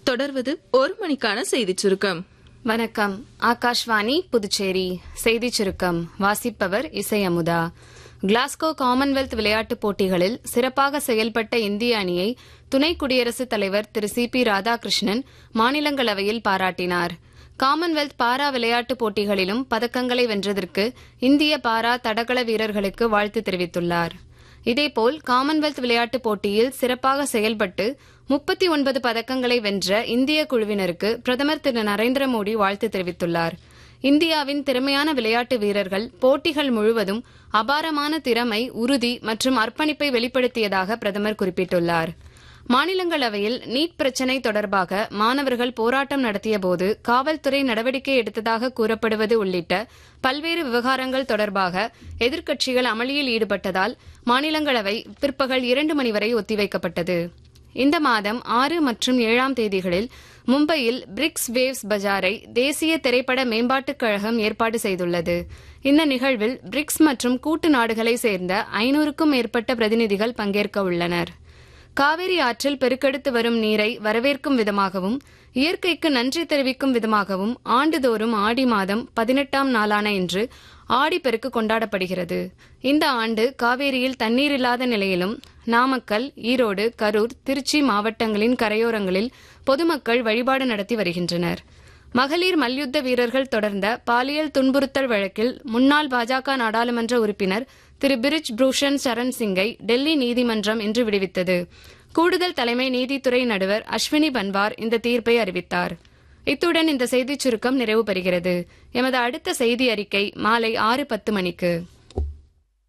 தொடர்வது ஒரு மணிக்கான செய்திச் சுருக்கம் வணக்கம் ஆகாஷ்வாணி புதுச்சேரி செய்திச் சுருக்கம் வாசிப்பவர் இசை அமுதா கிளாஸ்கோ காமன்வெல்த் விளையாட்டுப் போட்டிகளில் சிறப்பாக செயல்பட்ட இந்திய அணியை துணை குடியரசுத் தலைவர் திரு சி பி ராதாகிருஷ்ணன் மாநிலங்களவையில் பாராட்டினார் காமன்வெல்த் பாரா விளையாட்டுப் போட்டிகளிலும் பதக்கங்களை வென்றதற்கு இந்திய பாரா தடகள வீரர்களுக்கு வாழ்த்து தெரிவித்துள்ளார் இதேபோல் காமன்வெல்த் விளையாட்டுப் போட்டியில் சிறப்பாக செயல்பட்டு முப்பத்தி ஒன்பது பதக்கங்களை வென்ற இந்திய குழுவினருக்கு பிரதமர் திரு நரேந்திர மோடி வாழ்த்து தெரிவித்துள்ளார் இந்தியாவின் திறமையான விளையாட்டு வீரர்கள் போட்டிகள் முழுவதும் அபாரமான திறமை உறுதி மற்றும் அர்ப்பணிப்பை வெளிப்படுத்தியதாக பிரதமர் குறிப்பிட்டுள்ளார் மாநிலங்களவையில் நீட் பிரச்சினை தொடர்பாக மாணவர்கள் போராட்டம் நடத்தியபோது காவல்துறை நடவடிக்கை எடுத்ததாக கூறப்படுவது உள்ளிட்ட பல்வேறு விவகாரங்கள் தொடர்பாக எதிர்க்கட்சிகள் அமளியில் ஈடுபட்டதால் மாநிலங்களவை பிற்பகல் இரண்டு மணி வரை ஒத்திவைக்கப்பட்டது இந்த மாதம் ஆறு மற்றும் ஏழாம் தேதிகளில் மும்பையில் பிரிக்ஸ் வேவ்ஸ் பஜாரை தேசிய திரைப்பட மேம்பாட்டுக் கழகம் ஏற்பாடு செய்துள்ளது இந்த நிகழ்வில் பிரிக்ஸ் மற்றும் கூட்டு நாடுகளைச் சேர்ந்த ஐநூறுக்கும் மேற்பட்ட பிரதிநிதிகள் பங்கேற்க உள்ளனர் காவிரி ஆற்றில் பெருக்கெடுத்து வரும் நீரை வரவேற்கும் விதமாகவும் இயற்கைக்கு நன்றி தெரிவிக்கும் விதமாகவும் ஆண்டுதோறும் ஆடி மாதம் பதினெட்டாம் நாளான இன்று ஆடிப்பெருக்கு கொண்டாடப்படுகிறது இந்த ஆண்டு காவேரியில் தண்ணீர் இல்லாத நிலையிலும் நாமக்கல் ஈரோடு கரூர் திருச்சி மாவட்டங்களின் கரையோரங்களில் பொதுமக்கள் வழிபாடு நடத்தி வருகின்றனர் மகளிர் மல்யுத்த வீரர்கள் தொடர்ந்த பாலியல் துன்புறுத்தல் வழக்கில் முன்னாள் பாஜக நாடாளுமன்ற உறுப்பினர் திரு பிரிஜ் பூஷன் சரண் சிங்கை டெல்லி நீதிமன்றம் இன்று விடுவித்தது கூடுதல் தலைமை நீதித்துறை நடுவர் அஸ்வினி பன்வார் இந்த தீர்ப்பை அறிவித்தார் இத்துடன் இந்த செய்திச் சுருக்கம் நிறைவு பெறுகிறது எமது அடுத்த செய்தி அறிக்கை மாலை ஆறு பத்து மணிக்கு